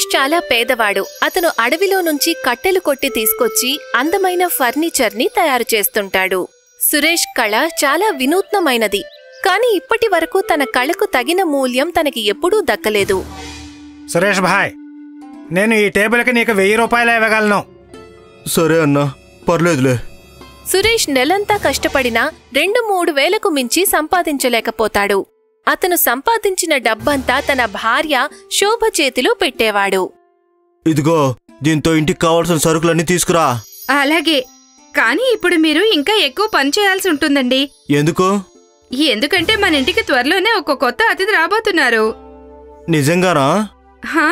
సురేష్ చాలా పేదవాడు అతను అడవిలో నుంచి కట్టెలు కొట్టి తీసుకొచ్చి అందమైన ఫర్నిచర్ని తయారు చేస్తుంటాడు సురేష్ కళ చాలా వినూత్నమైనది కాని ఇప్పటి వరకు తన కళకు తగిన మూల్యం తనకి ఎప్పుడూ దక్కలేదు సురేష్ భాయ్ నేను ఈ టేబుల్కి నీకు వెయ్యి రూపాయలు ఇవ్వగలను సరే అన్నా పర్లేదులే సురేష్ నెలంతా కష్టపడినా రెండు మూడు వేలకు మించి సంపాదించలేకపోతాడు అతను సంపాదించిన డబ్బంతా తన భార్య శోభ చేతిలో పెట్టేవాడు ఇదిగో దీంతో ఇంటికి కావాల్సిన సరుకులన్నీ తీసుకురా అలాగే కానీ ఇప్పుడు మీరు ఇంకా ఎక్కువ పని చేయాల్సి ఉంటుందండి ఎందుకు ఎందుకంటే మన ఇంటికి త్వరలోనే ఒక కొత్త అతిథి రాబోతున్నారు నిజంగానా హా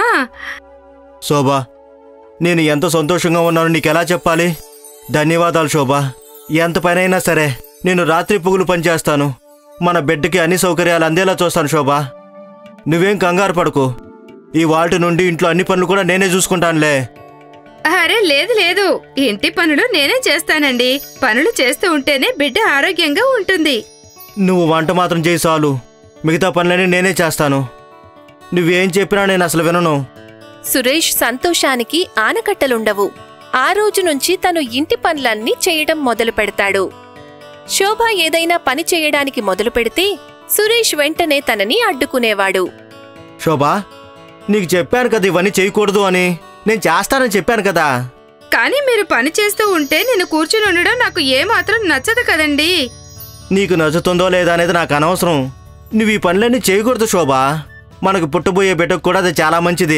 శోభా నేను ఎంత సంతోషంగా ఉన్నానో నీకెలా చెప్పాలి ధన్యవాదాలు శోభా ఎంత పనైనా సరే నేను రాత్రి పుగులు పనిచేస్తాను మన బిడ్డకి అన్ని సౌకర్యాలు అందేలా చూస్తాను శోభా నువ్వేం కంగారు పడకు ఈ వాటి నుండి ఇంట్లో అన్ని పనులు కూడా నేనే చూసుకుంటానులే అరే లేదు లేదు ఇంటి పనులు నేనే చేస్తానండి పనులు చేస్తూ ఉంటేనే బిడ్డ ఆరోగ్యంగా ఉంటుంది నువ్వు వంట మాత్రం చేయి చాలు మిగతా పనులన్నీ నేనే చేస్తాను నువ్వేం చెప్పినా నేను అసలు వినను సురేష్ సంతోషానికి ఆనకట్టలుండవు ఆ రోజు నుంచి తను ఇంటి పనులన్నీ చేయడం మొదలు పెడతాడు శోభ ఏదైనా పని చేయడానికి మొదలు పెడితే సురేష్ వెంటనే తనని అడ్డుకునేవాడు శోభా నీకు చెప్పాను కదా ఇవన్నీ చేయకూడదు అని నేను చేస్తానని చెప్పాను కదా కానీ మీరు పని చేస్తూ ఉంటే నేను కూర్చుని ఉండడం నాకు ఏమాత్రం నచ్చదు కదండి నీకు నచ్చుతుందో లేదా అనేది నాకు అనవసరం నువ్వు ఈ పనులన్నీ చేయకూడదు శోభా మనకు పుట్టబోయే బిడ్డకు కూడా అది చాలా మంచిది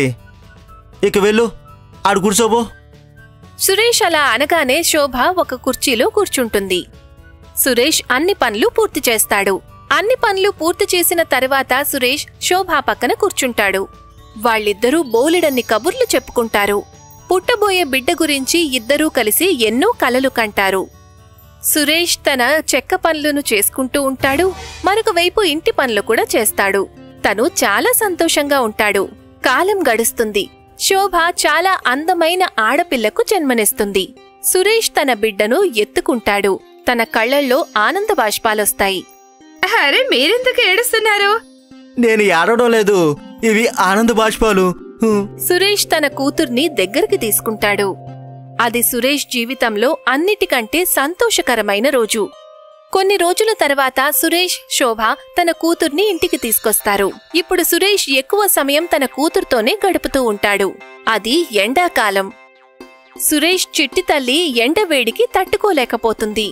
ఇక వెళ్ళు ఆడు కూర్చోబో సురేష్ అలా అనగానే శోభ ఒక కుర్చీలో కూర్చుంటుంది సురేష్ అన్ని పనులు పూర్తి చేస్తాడు అన్ని పనులు పూర్తి చేసిన తర్వాత సురేష్ శోభ పక్కన కూర్చుంటాడు వాళ్ళిద్దరూ బోలెడన్ని కబుర్లు చెప్పుకుంటారు పుట్టబోయే బిడ్డ గురించి ఇద్దరూ కలిసి ఎన్నో కలలు కంటారు సురేష్ తన చెక్క పనులను చేసుకుంటూ ఉంటాడు మరొక వైపు ఇంటి పనులు కూడా చేస్తాడు తను చాలా సంతోషంగా ఉంటాడు కాలం గడుస్తుంది శోభ చాలా అందమైన ఆడపిల్లకు జన్మనిస్తుంది సురేష్ తన బిడ్డను ఎత్తుకుంటాడు తన కళ్ళల్లో ఆనంద బాష్పాలొస్తాయి అరే మీరెందుకు ఏడుస్తున్నారు నేను ఏడవడం లేదు ఇవి ఆనంద బాష్పాలు హు. సురేష్ తన కూతుర్ని దగ్గరికి తీసుకుంటాడు అది సురేష్ జీవితంలో అన్నిటికంటే సంతోషకరమైన రోజు కొన్ని రోజుల తర్వాత సురేష్ శోభ తన కూతుర్ని ఇంటికి తీసుకొస్తారు ఇప్పుడు సురేష్ ఎక్కువ సమయం తన కూతురుతోనే గడుపుతూ ఉంటాడు అది ఎండాకాలం సురేష్ చిట్టి తల్లి ఎండ వేడికి తట్టుకోలేకపోతుంది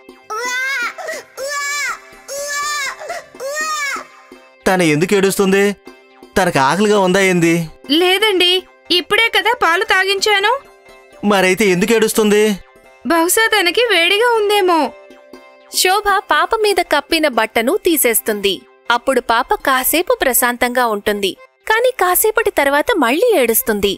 తను ఎందుకు ఏడుస్తుంది తనకు ఆకలిగా ఉందా ఏంది లేదండి ఇప్పుడే కదా పాలు తాగించాను మరైతే ఎందుకు ఏడుస్తుంది బహుశా తనకి వేడిగా ఉందేమో శోభ పాప మీద కప్పిన బట్టను తీసేస్తుంది అప్పుడు పాప కాసేపు ప్రశాంతంగా ఉంటుంది కాని కాసేపటి తర్వాత మళ్ళీ ఏడుస్తుంది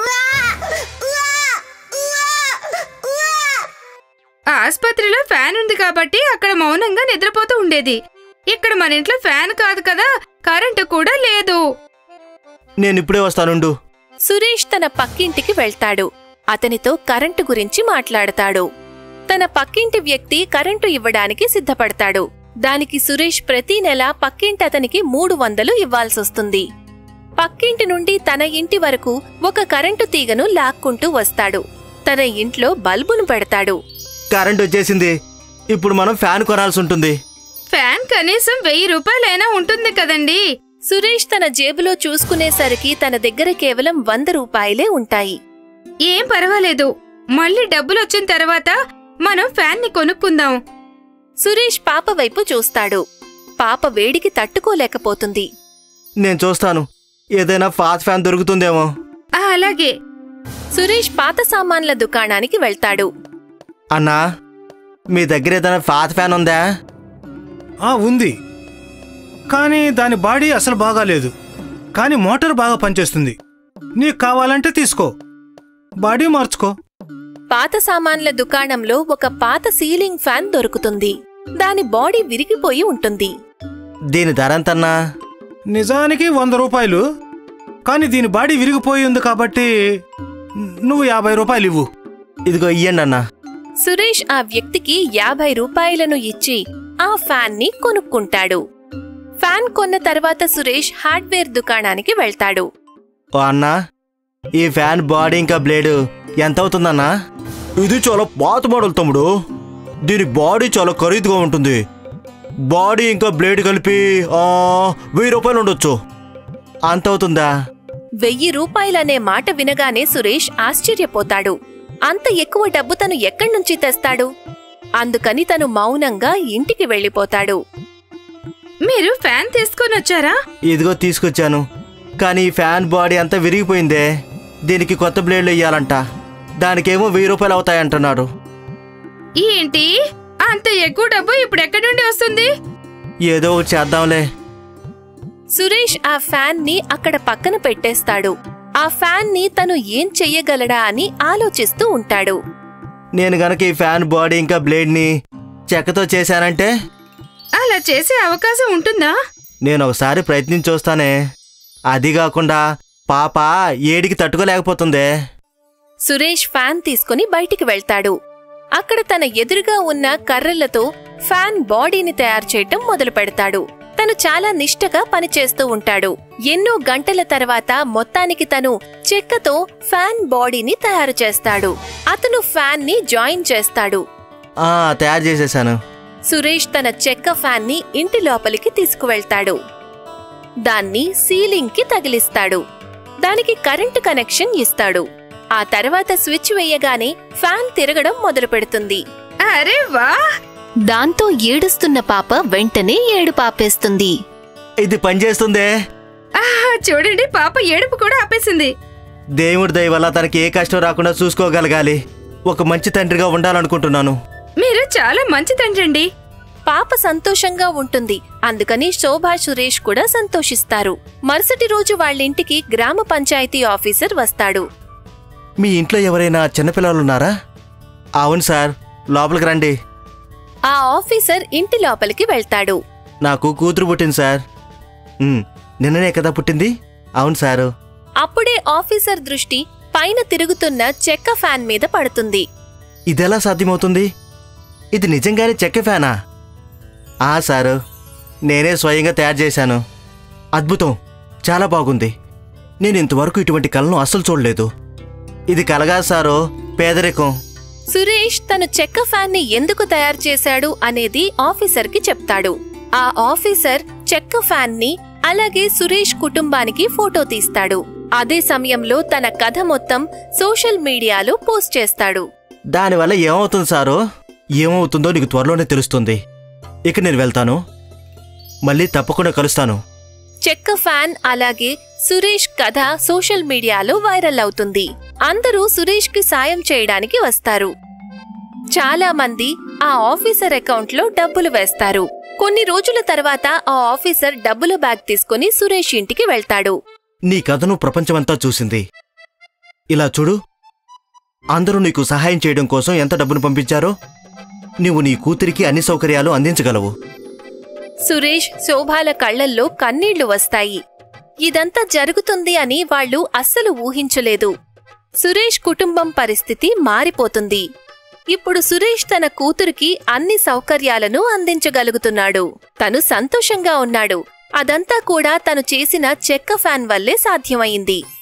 ఆస్పత్రిలో ఫ్యాన్ ఉంది కాబట్టి అక్కడ మౌనంగా నిద్రపోతూ ఉండేది ఇక్కడ మన ఇంట్లో ఫ్యాన్ కాదు కదా కరెంటు కూడా లేదు నేను ఇప్పుడే వస్తానుండు సురేష్ తన పక్కింటికి వెళ్తాడు అతనితో కరెంటు గురించి మాట్లాడతాడు తన పక్కింటి వ్యక్తి కరెంటు ఇవ్వడానికి సిద్ధపడతాడు దానికి సురేష్ ప్రతి నెల పక్కింటి అతనికి మూడు వందలు ఇవ్వాల్సొస్తుంది పక్కింటి నుండి తన ఇంటి వరకు ఒక కరెంటు తీగను లాక్కుంటూ వస్తాడు తన ఇంట్లో బల్బును పెడతాడు కరెంట్ వచ్చేసింది ఇప్పుడు మనం ఫ్యాన్ కొనాల్సి ఉంటుంది ఫ్యాన్ కనీసం వెయ్యి రూపాయలైనా ఉంటుంది కదండి సురేష్ తన జేబులో చూసుకునేసరికి తన దగ్గర కేవలం వంద రూపాయలే ఉంటాయి ఏం పర్వాలేదు మళ్ళీ డబ్బులు వచ్చిన తర్వాత మనం ఫ్యాన్ ని కొనుక్కుందాం సురేష్ పాప వైపు చూస్తాడు పాప వేడికి తట్టుకోలేకపోతుంది నేను చూస్తాను ఏదైనా ఫాస్ట్ ఫ్యాన్ దొరుకుతుందేమో ఆ, అలాగే సురేష్ పాత సామాన్ల దుకాణానికి వెళ్తాడు అన్నా మీ దగ్గర ఏదైనా ఫాస్ట్ ఫ్యాన్ ఉందా ఆ ఉంది కానీ దాని బాడీ అసలు బాగాలేదు కానీ మోటార్ బాగా పనిచేస్తుంది నీకు కావాలంటే తీసుకో బాడీ మార్చుకో పాత సామాన్ల దుకాణంలో ఒక పాత సీలింగ్ ఫ్యాన్ దొరుకుతుంది దాని బాడీ విరిగిపోయి ఉంటుంది దీని ధర ఎంతన్నా నిజానికి వంద రూపాయలు కానీ దీని బాడీ విరిగిపోయి ఉంది కాబట్టి నువ్వు యాభై రూపాయలు ఇవ్వు ఇదిగో ఇయ్యండి అన్నా సురేష్ ఆ వ్యక్తికి యాభై రూపాయలను ఇచ్చి ఆ ఫ్యాన్ ని కొనుక్కుంటాడు ఫ్యాన్ కొన్న తర్వాత సురేష్ హార్డ్వేర్ దుకాణానికి వెళ్తాడు ఓ అన్నా ఈ ఫ్యాన్ బాడీ ఇంకా బ్లేడ్ ఎంత అవుతుందన్నా ఇది చాలా పాత మోడల్ తమ్ముడు దీని బాడీ చాలా ఖరీదుగా ఉంటుంది బాడీ ఇంకా బ్లేడ్ కలిపి ఆ, వెయ్యి రూపాయలు ఉండొచ్చు అంత అవుతుందా వెయ్యి రూపాయలనే మాట వినగానే సురేష్ ఆశ్చర్యపోతాడు అంత ఎక్కువ డబ్బు తను ఎక్కడి నుంచి తెస్తాడు అందుకని తను మౌనంగా ఇంటికి వెళ్ళిపోతాడు మీరు ఫ్యాన్ తీసుకొని వచ్చారా ఇదిగో తీసుకొచ్చాను కానీ ఈ ఫ్యాన్ బాడీ అంతా విరిగిపోయిందే దీనికి కొత్త బ్లేడ్లు వేయాలంట దానికేమో వెయ్యి రూపాయలు అవుతాయంటున్నారు ఏంటి అంత ఎక్కువ డబ్బు ఇప్పుడు ఎక్కడి నుండి వస్తుంది ఏదో ఒకటి చేద్దాంలే సురేష్ ఆ ఫ్యాన్ ని అక్కడ పక్కన పెట్టేస్తాడు ఆ ఫ్యాన్ ని తను ఏం చెయ్యగలడా అని ఆలోచిస్తూ ఉంటాడు నేను గనక ఈ ఫ్యాన్ బాడీ ఇంకా బ్లేడ్ని చెక్కతో చేశానంటే అలా చేసే అవకాశం ఉంటుందా నేను ఒకసారి ప్రయత్నించి చూస్తానే అది కాకుండా పాప ఏడికి తట్టుకోలేకపోతుందే సురేష్ ఫ్యాన్ తీసుకుని బయటికి వెళ్తాడు అక్కడ తన ఎదురుగా ఉన్న కర్రలతో ఫ్యాన్ బాడీని తయారు చేయటం మొదలు పెడతాడు తను చాలా నిష్టగా పనిచేస్తూ ఉంటాడు ఎన్నో గంటల తర్వాత మొత్తానికి తను చెక్కతో ఫ్యాన్ బాడీని తయారు చేస్తాడు అతను ఫ్యాన్ ని జాయిన్ చేస్తాడు ఆ తయారు చేసేసాను సురేష్ తన చెక్క ఫ్యాన్ ని ఇంటి లోపలికి తీసుకువెళ్తాడు దాన్ని సీలింగ్ కి తగిలిస్తాడు దానికి కరెంటు కనెక్షన్ ఇస్తాడు ఆ తర్వాత స్విచ్ వేయగానే ఫ్యాన్ తిరగడం మొదలు పెడుతుంది అరే వా దాంతో ఏడుస్తున్న పాప వెంటనే ఏడు పాపేస్తుంది ఇది పనిచేస్తుందే ఆహా, చూడండి పాప ఏడుపు కూడా ఆపేసింది దేవుడి దయ వల్ల తనకి ఏ కష్టం రాకుండా చూసుకోగలగాలి ఒక మంచి తండ్రిగా ఉండాలనుకుంటున్నాను మీరు చాలా మంచి తండ్రండి పాప సంతోషంగా ఉంటుంది అందుకని శోభా సురేష్ కూడా సంతోషిస్తారు మరుసటి రోజు వాళ్ళింటికి గ్రామ పంచాయతీ ఆఫీసర్ వస్తాడు మీ ఇంట్లో ఎవరైనా చిన్నపిల్లలున్నారా అవును సార్ లోపలికి రండి ఆ ఆఫీసర్ ఇంటి లోపలికి వెళ్తాడు నాకు కూతురు పుట్టింది సార్ ఉమ్, నిన్ననే కదా పుట్టింది అవును సారు అప్పుడే ఆఫీసర్ దృష్టి పైన తిరుగుతున్న చెక్క ఫ్యాన్ మీద పడుతుంది ఇదెలా సాధ్యమవుతుంది ఇది నిజంగానే చెక్క ఫ్యానా ఆ సారు నేనే స్వయంగా తయారు చేశాను అద్భుతం చాలా బాగుంది నేను ఇంతవరకు ఇటువంటి కళను అస్సలు చూడలేదు ఇది కలగా సారు పేదరికం సురేష్ తను చెక్క ఫ్యాన్ ని ఎందుకు తయారు చేశాడు అనేది ఆఫీసర్ కి చెప్తాడు ఆ ఆఫీసర్ చెక్క ఫ్యాన్ ని అలాగే సురేష్ కుటుంబానికి ఫోటో తీస్తాడు అదే సమయంలో తన కథ మొత్తం సోషల్ మీడియాలో పోస్ట్ చేస్తాడు దానివల్ల ఏమవుతుంది సారు ఏమవుతుందో నీకు త్వరలోనే తెలుస్తుంది ఇక నేను వెళ్తాను మళ్ళీ తప్పకుండా కలుస్తాను చెక్క ఫ్యాన్ అలాగే సురేష్ కథ సోషల్ మీడియాలో వైరల్ అవుతుంది అందరూ సురేష్ కి సాయం చేయడానికి వస్తారు చాలా మంది ఆ ఆఫీసర్ అకౌంట్లో డబ్బులు వేస్తారు కొన్ని రోజుల తర్వాత ఆ ఆఫీసర్ డబ్బుల బ్యాగ్ తీసుకుని సురేష్ ఇంటికి వెళ్తాడు నీ కథను ప్రపంచమంతా చూసింది ఇలా చూడు అందరూ నీకు సహాయం చేయడం కోసం ఎంత డబ్బును పంపించారో నువ్వు నీ కూతురికి అన్ని సౌకర్యాలు అందించగలవు సురేష్ శోభాల కళ్ళల్లో కన్నీళ్లు వస్తాయి ఇదంతా జరుగుతుంది అని వాళ్ళు అస్సలు ఊహించలేదు సురేష్ కుటుంబం పరిస్థితి మారిపోతుంది ఇప్పుడు సురేష్ తన కూతురికి అన్ని సౌకర్యాలను అందించగలుగుతున్నాడు తను సంతోషంగా ఉన్నాడు అదంతా కూడా తను చేసిన చెక్క ఫ్యాన్ వల్లే సాధ్యమైంది